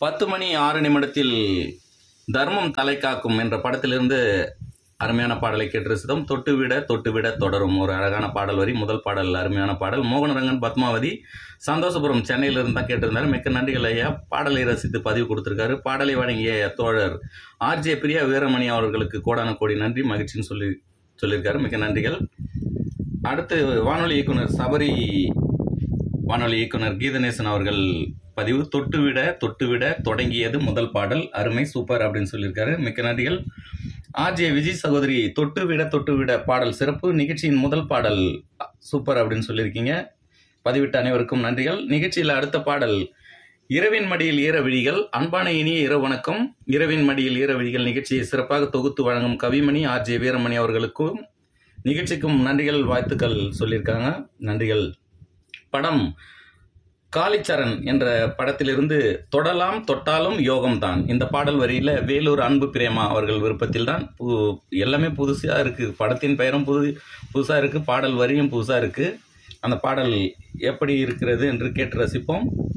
பத்து மணி ஆறு நிமிடத்தில் தர்மம் தலை காக்கும் என்ற படத்திலிருந்து அருமையான பாடலை கேட்டு ரசித்தோம் தொட்டு விட தொட்டு விட தொடரும் ஒரு அழகான பாடல் வரி முதல் பாடல் அருமையான பாடல் மோகனரங்கன் பத்மாவதி சந்தோஷபுரம் சென்னையிலிருந்து தான் கேட்டிருந்தாரு மிக்க நன்றிகள் ஐயா பாடலை ரசித்து பதிவு கொடுத்திருக்காரு பாடலை வழங்கிய தோழர் ஆர்ஜே பிரியா வீரமணி அவர்களுக்கு கோடான கோடி நன்றி மகிழ்ச்சின்னு சொல்லி சொல்லியிருக்காரு மிக்க நன்றிகள் அடுத்து வானொலி இயக்குனர் சபரி வானொலி இயக்குனர் கீதநேசன் அவர்கள் பதிவு தொட்டுவிட தொட்டுவிட தொடங்கியது முதல் பாடல் அருமை சூப்பர் அப்படின்னு சொல்லியிருக்காரு மிக்க நன்றிகள் ஆர்ஜே விஜய் சகோதரி தொட்டுவிட தொட்டுவிட பாடல் சிறப்பு நிகழ்ச்சியின் முதல் பாடல் சூப்பர் அப்படின்னு சொல்லியிருக்கீங்க பதிவிட்ட அனைவருக்கும் நன்றிகள் நிகழ்ச்சியில் அடுத்த பாடல் இரவின் மடியில் ஈர விழிகள் அன்பான இனிய இரவு வணக்கம் இரவின் மடியில் ஈர விழிகள் நிகழ்ச்சியை சிறப்பாக தொகுத்து வழங்கும் கவிமணி ஆர்ஜே வீரமணி அவர்களுக்கும் நிகழ்ச்சிக்கும் நன்றிகள் வாழ்த்துக்கள் சொல்லியிருக்காங்க நன்றிகள் படம் காளிச்சரண் என்ற படத்திலிருந்து தொடலாம் தொட்டாலும் யோகம்தான் இந்த பாடல் வரியில் வேலூர் அன்பு பிரேமா அவர்கள் விருப்பத்தில் தான் பு எல்லாமே புதுசாக இருக்குது படத்தின் பெயரும் புது புதுசாக இருக்குது பாடல் வரியும் புதுசாக இருக்குது அந்த பாடல் எப்படி இருக்கிறது என்று கேட்டு ரசிப்போம்